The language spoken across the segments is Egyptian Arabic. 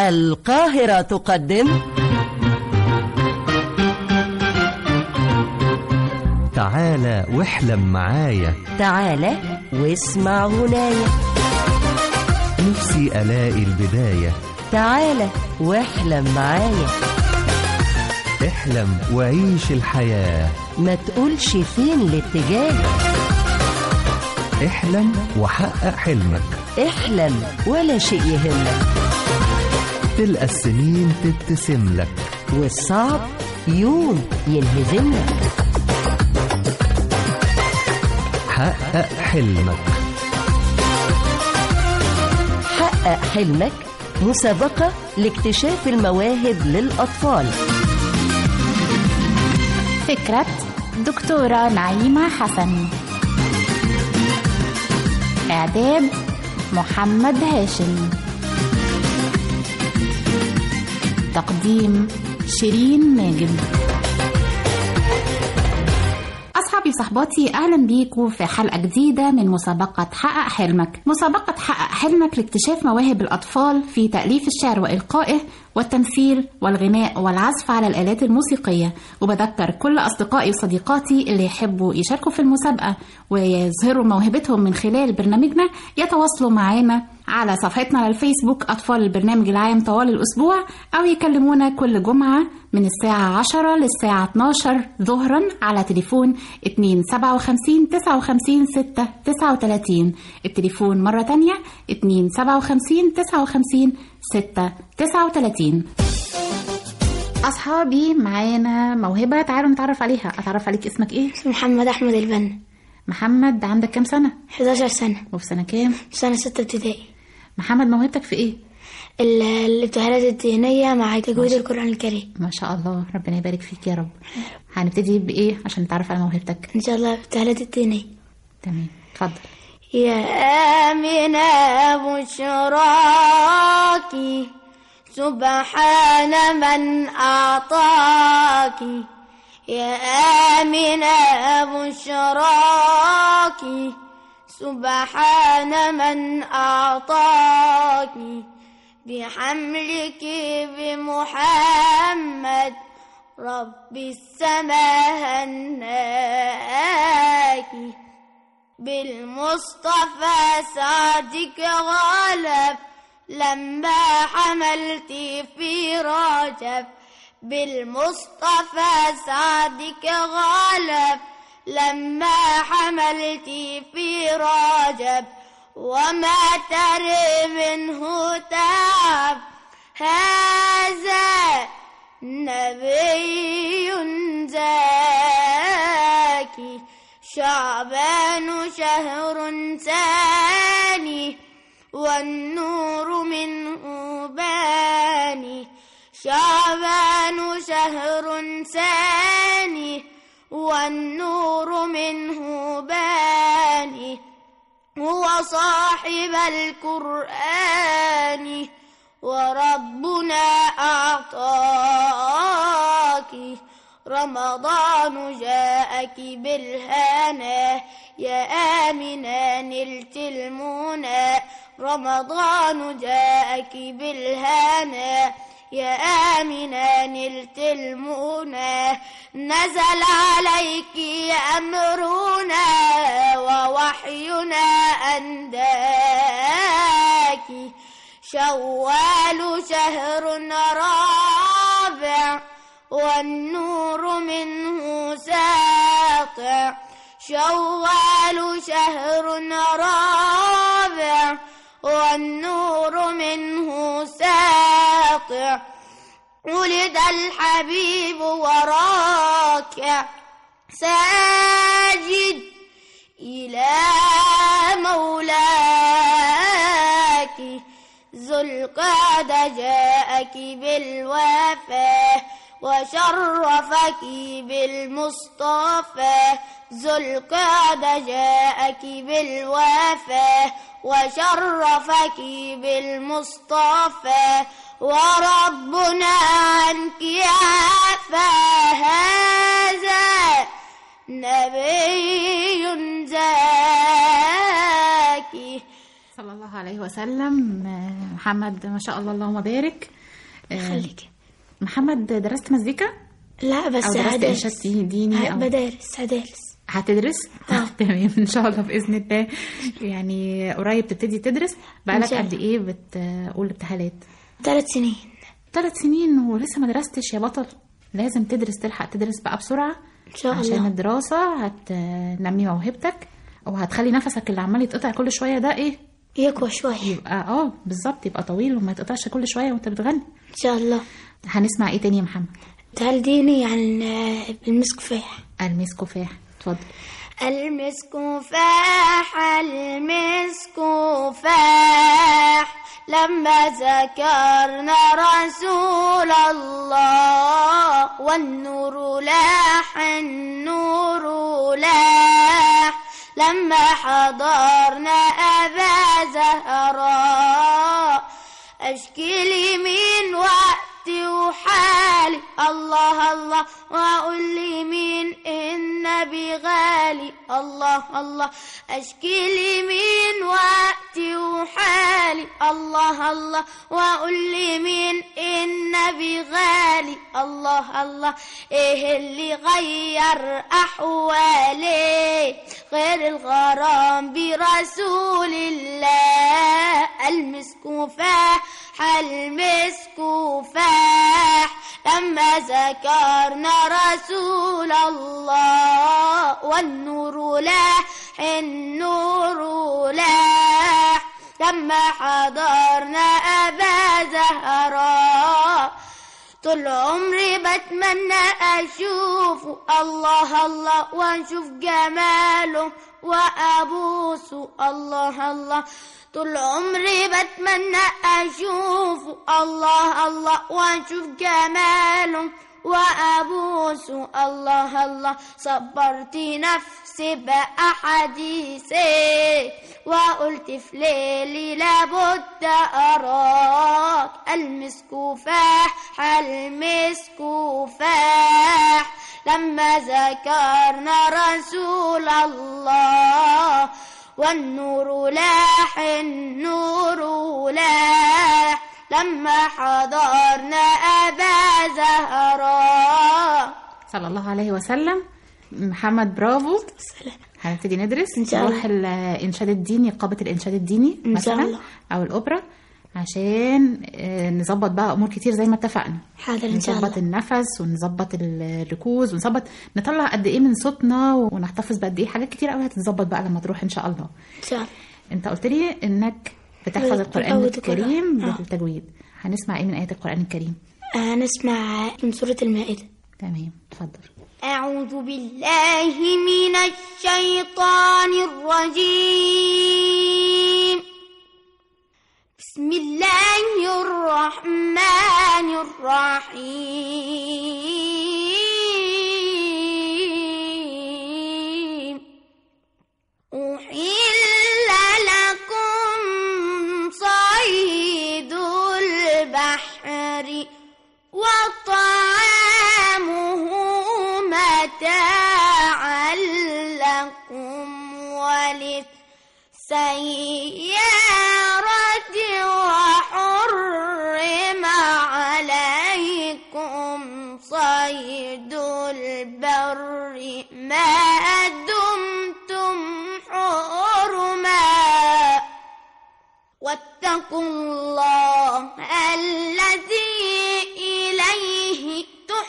القاهرة تقدم تعالى واحلم معايا تعال واسمع غناية نفسي ألاقي البداية تعال واحلم معايا احلم وعيش الحياة ما تقولش فين الاتجاه احلم وحقق حلمك احلم ولا شيء يهمك تلقى السنين تبتسم لك والصعب يوم ينهزم لك حقق حلمك حقق حلمك مسابقة لاكتشاف المواهب للأطفال فكرة دكتورة نعيمة حسن إعداد محمد هاشم تقديم شيرين ماجد أصحابي وصحباتي أهلا بيكم في حلقة جديدة من مسابقة حقق حلمك مسابقة حقق حلمك لاكتشاف مواهب الأطفال في تأليف الشعر وإلقائه والتمثيل والغناء والعزف على الآلات الموسيقية وبذكر كل أصدقائي وصديقاتي اللي يحبوا يشاركوا في المسابقة ويظهروا موهبتهم من خلال برنامجنا يتواصلوا معانا على صفحتنا على الفيسبوك أطفال البرنامج العام طوال الأسبوع أو يكلمونا كل جمعة من الساعة 10 للساعة 12 ظهرا على تليفون 257 59 6 39 التليفون مرة تانية 257 59 6 39 أصحابي معانا موهبة تعالوا نتعرف عليها أتعرف عليك اسمك إيه؟ محمد أحمد البنا محمد عندك كام سنة؟ 11 سنة وفي سنة كام؟ سنة ستة ابتدائي محمد موهبتك في إيه؟ ال- الابتهالات الدينية مع تجويد القرآن الكريم ما شاء الله ربنا يبارك فيك يا رب هنبتدي بإيه عشان نتعرف على موهبتك إن شاء الله الابتهالات الدينية تمام اتفضل يا آمنة بشراكي سبحان من أعطاكي يا آمنة بشراكي سبحان من أعطاكي بحملك بمحمد رب السماء هناكي بالمصطفى سعدك غالب لما حملت في رجب بالمصطفى سعدك غالب لما حملت في رجب وما تري منه تعب هذا نبي زاكي شعبان شهر ثاني والنور منه باني شعبان شهر ثاني والنور منه باني هو صاحب القرآن وربنا أعطاك رمضان جاءك بالهنا يا آمنة نلت المنى رمضان جاءك بالهنا يا آمنة نلت المنى نزل عليك أمرنا ووحينا أنداك شوال شهر رابع والنور منه ساطع شوال شهر رابع والنور منه ساطع ولد الحبيب وراكع ساجد إلى مولاك ذو القعدة جاءك بالوفاة وشرفك بالمصطفى ذو القعدة جاءك بالوفاة وشرفك بالمصطفى وربنا عنك عفا هذا نبي زاكي صلى الله عليه وسلم آه، محمد ما شاء الله اللهم بارك آه، خليك محمد درست مزيكا لا بس او درست هدرس انشاد ديني او بدرس هدرس هتدرس آه. تمام ان شاء الله باذن الله يعني قريب تبتدي تدرس بقالك شاء قد ايه بتقول ابتهالات ثلاث سنين ثلاث سنين ولسه ما درستش يا بطل لازم تدرس تلحق تدرس بقى بسرعه إن شاء عشان الله. الدراسه هتنمي موهبتك وهتخلي نفسك اللي عمال يتقطع كل شويه ده ايه يقوى شوية يبقى اه بالظبط يبقى طويل وما يتقطعش كل شويه وانت بتغني إن شاء الله هنسمع ايه تاني يا محمد تعال ديني عن آه، المسك فاح الميس كفاح اتفضل المسك فاح المسك فاح لما ذكرنا رسول الله والنور لاح النور لاح لما حضرنا أبا زهراء أشكي لي من وقتي وحالي الله الله وأقول لي من النبي غالي الله الله أشكي لي من وقتي وحالي الله الله وأقول لي من النبي غالي الله الله إيه اللي غير أحوالي غير الغرام برسول الله المسك فاح المسك فاح لما ذكرنا رسول الله والنور لاح النور لاح لما حضرنا أبا زهراء طول عمري بتمنى أشوفه الله الله وأشوف جماله وأبوسه الله الله طول عمري بتمنى أشوفه الله الله وأشوف جماله وأبوسه الله الله صبرت نفسي بقى حديثي وقلت في ليلي لابد أراك المسك فاح المسك فاح لما ذكرنا رسول الله والنور لاح النور لاح لما حضرنا أبا زهراء صلى الله عليه وسلم محمد برافو هنبتدي ندرس إن شاء الله. نروح الانشاد الديني قابة الانشاد الديني إن شاء مثلا الله. او الاوبرا عشان آه، نظبط بقى امور كتير زي ما اتفقنا حاضر إن شاء نظبط الله النفس ونظبط الركوز ونظبط نطلع قد ايه من صوتنا ونحتفظ بقد ايه حاجات كتير قوي هتتظبط بقى لما تروح ان شاء الله إن شاء الله انت قلت لي انك بتحفظ بتحفظ القران القرآن. الكريم آه. بالتجويد هنسمع ايه من ايات القران الكريم هنسمع من سورة المائدة تمام اتفضل أعوذ بالله من الشيطان الرجيم بسم الله الرحمن الرحيم أحل لكم صيد البحر وطعامه متاعا لكم وللسيارة وحرم عليكم صيد البر ما دمتم حرما واتقوا الله الذي إليه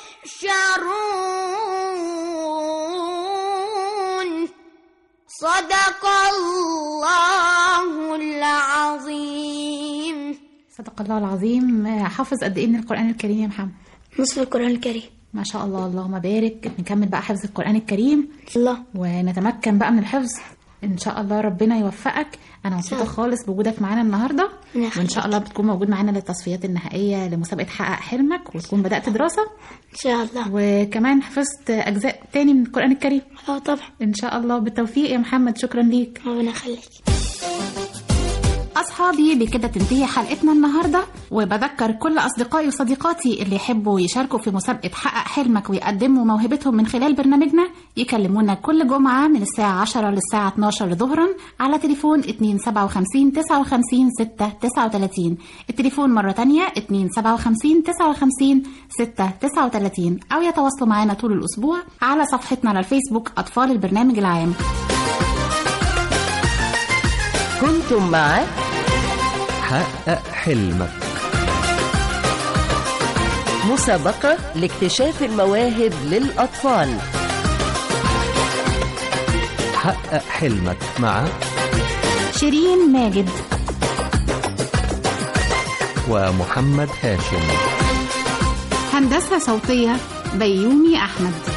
تحشرون صدق الله العظيم صدق الله العظيم آه، حافظ قد ايه من القران الكريم يا محمد نصف القرآن الكريم ما شاء الله اللهم بارك نكمل بقى حفظ القرآن الكريم الله ونتمكن بقى من الحفظ ان شاء الله ربنا يوفقك انا مبسوطه الله. خالص بوجودك معانا النهارده ربنا وان شاء يخليك. الله بتكون موجود معانا للتصفيات النهائيه لمسابقه حقق حلمك وتكون بدات دراسه إن شاء الله وكمان حفظت اجزاء تاني من القرآن الكريم اه طبعا ان شاء الله بالتوفيق يا محمد شكرا ليك ربنا يخليك أصحابي بكده تنتهي حلقتنا النهاردة وبذكر كل أصدقائي وصديقاتي اللي يحبوا يشاركوا في مسابقة حقق حلمك ويقدموا موهبتهم من خلال برنامجنا يكلمونا كل جمعة من الساعة 10 للساعة 12 ظهرا على تليفون 257 59 6 39 التليفون مرة تانية 257 59 6 39 أو يتواصلوا معنا طول الأسبوع على صفحتنا على الفيسبوك أطفال البرنامج العام كنتم مع حقق حلمك مسابقة لاكتشاف المواهب للأطفال حقق حلمك مع شيرين ماجد ومحمد هاشم هندسة صوتية بيومي أحمد